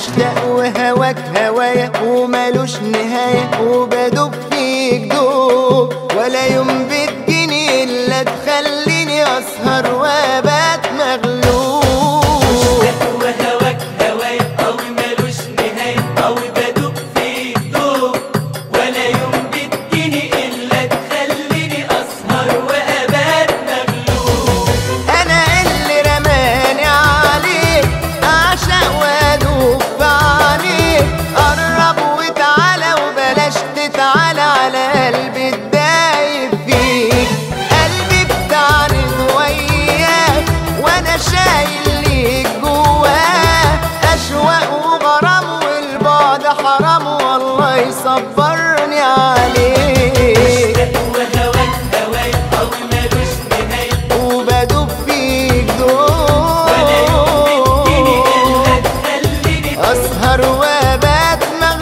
مشتاق وهواك هوايا ومالوش نهاية وبدوب فيك دوب ولا يوم بتجيني إلا تخليني أسهر وأبات مغلوب وهواك هوايا قوي ملوش نهاية قوي بدوب فيك دوب ولا يوم بتجيني إلا تخليني أسهر وأبات مغلوب أنا اللي رماني عليك أعشق وأدوب في عينيك قرب وتعالى وبلاش تتعالى على قلبي الدايب فيك قلبي بتعرض وياك وأنا شايل ليك جواه أشواق وغرام والبعد حرام والله يصبرني عليك وهواك هوايا قوي ملوش نهاية وبدوب فيك ولا يوم بتجيني دول إلا تخليني أسهر وأبات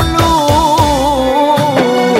مغلوب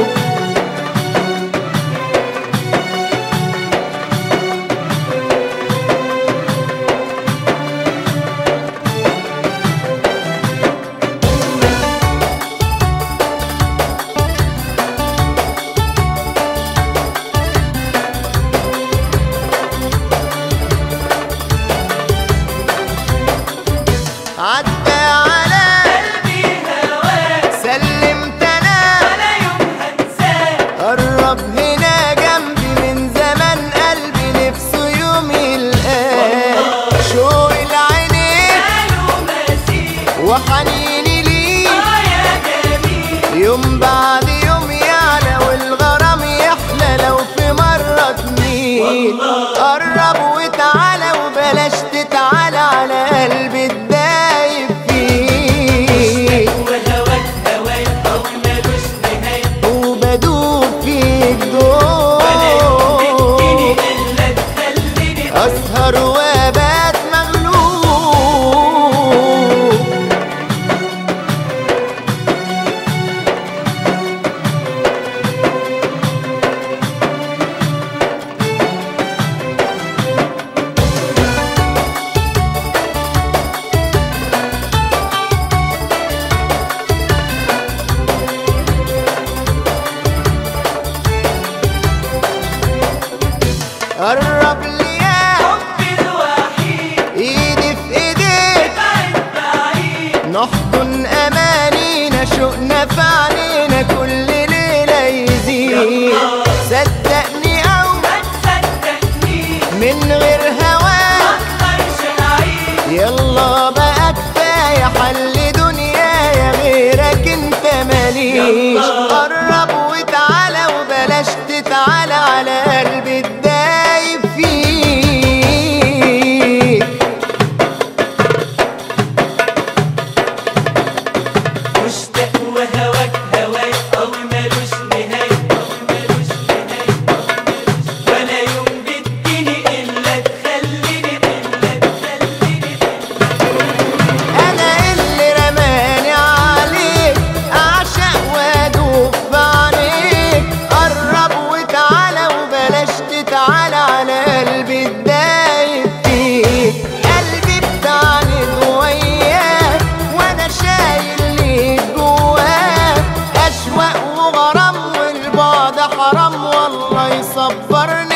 عدى على قلبي هواك سلمت أنا ولا يوم هنساك قرب هنا جنبي من زمان قلبي نفسه يوم يلقاك شوق العينين قالوا مسيك وحنيني ليك آه يا جميل يوم بعد يوم يعلى والغرام يحلى لو في مرة تميل قرب وتعالى وبلاش تتعالى على قلبي الدايب فيك وهواك هوايا قوي ملوش نهاية وبدوب فيك ولا يوم بتجيني دول إلا تخليني أسهر وأبات مغلوب قرب لي يا حبي الوحيد ايدي في ايديك بعيد بعيد نحضن امانينا شوقنا في عينينا كل ليله يزيد صدقني او ما تصدقنيش من غير هواك مقدرش أعيش يلا بقى كفايه حل دنيايا غيرك انت ماليش قرب وتعالى وبلاش تتعالى على قلبي الدايب فيك مشتاق وهواك هوايا قوي ملوش نهاية قوي ملوش نهاية قوي ملوش ولا يوم بتجيني إلا تخليني إلا تخليني انا اللي رماني عليك اعشق وادوب في عينيك قرب وتعالى وبلاش تتعالى على قلبي الدايب فيك قلبي بتعند وياك وانا شايل ليك جواك اشواق وغرام والبعد حرام والله يصبرني